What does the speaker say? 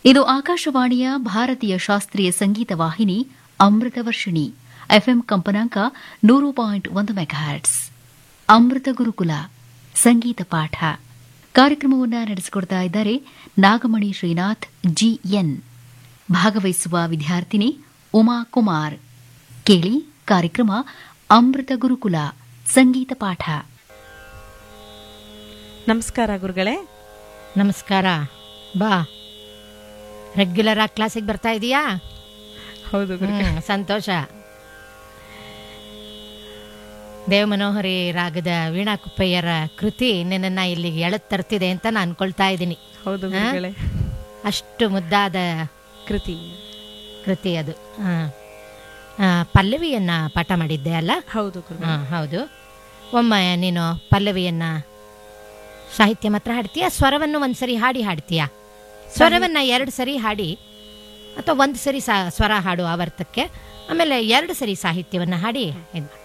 ಇದು ಆಕಾಶವಾಣಿಯ ಭಾರತೀಯ ಶಾಸ್ತ್ರೀಯ ಸಂಗೀತ ವಾಹಿನಿ ಅಮೃತ ವರ್ಷಿಣಿ ಎಫ್ಎಂ ಕಂಪನಾಂಕ ನೂರು ಪಾಯಿಂಟ್ ಒಂದು ಮೆಗಾಹರ್ಟ್ಸ್ ಅಮೃತ ಗುರುಕುಲ ಸಂಗೀತ ಪಾಠ ಕಾರ್ಯಕ್ರಮವನ್ನು ನಡೆಸಿಕೊಡ್ತಾ ಇದ್ದಾರೆ ನಾಗಮಣಿ ಶ್ರೀನಾಥ್ ಜಿಎನ್ ಭಾಗವಹಿಸುವ ವಿದ್ಯಾರ್ಥಿನಿ ಉಮಾ ಕುಮಾರ್ ಕೇಳಿ ಕಾರ್ಯಕ್ರಮ ಅಮೃತ ಗುರುಕುಲ ಸಂಗೀತ ಪಾಠ ನಮಸ್ಕಾರ ಗುರುಗಳೇ ನಮಸ್ಕಾರ ಬಾ ರೆಗ್ಯುಲರ್ ಆಗಿ ಕ್ಲಾಸಿಗೆ ಬರ್ತಾ ಇದೀಯಾ ಹೌದು ಹ್ಮ್, ಸಂತೋಷ ದೇವಮನೋಹರಿ ರಾಗದ ವೀಣಾ ಕುಪ್ಪಯ್ಯರ ಕೃತಿ ನಿನ್ನನ್ನ ಇಲ್ಲಿಗೆ ಎಳೆದ್ ತರ್ತಿದೆ ಅಂತ ನಾನು ಅನ್ಕೊಳ್ತಾ ಇದ್ದೀನಿ ಹೌದು ಹಾ? ಗುರುಗಳೇ ಅಷ್ಟು ಮುದ್ದಾದ ಕೃತಿ ಕೃತಿ ಅದು ಆ. ಆ, ಪಲ್ಲವಿಯನ್ನ ಪಾಠ ಮಾಡಿದ್ದೆ ಅಲ್ಲ ಹೌದು ಗುರುಗಳೇ ಹಾ ಹೌದು ಒಮ್ಮೆ ನೀನು ಪಲ್ಲವಿಯನ್ನ ಸಾಹಿತ್ಯ ಮಾತ್ರ ಹಾಡ್ತೀಯಾ ಸ್ವರವನ್ನು ಒಂದ್ಸರಿ ಹಾಡಿ ಹಾಡ್ತೀಯಾ ಸ್ವರವನ್ನ ಎರಡು ಸರಿ ಹಾಡಿ ಅಥವಾ ಒಂದು ಸರಿ ಸಾ ಸ್ವರ ಹಾಡು ಆವರ್ತಕ್ಕೆ ಆಮೇಲೆ ಎರಡು ಸರಿ ಸಾಹಿತ್ಯವನ್ನ ಹಾಡಿ ಇದ್-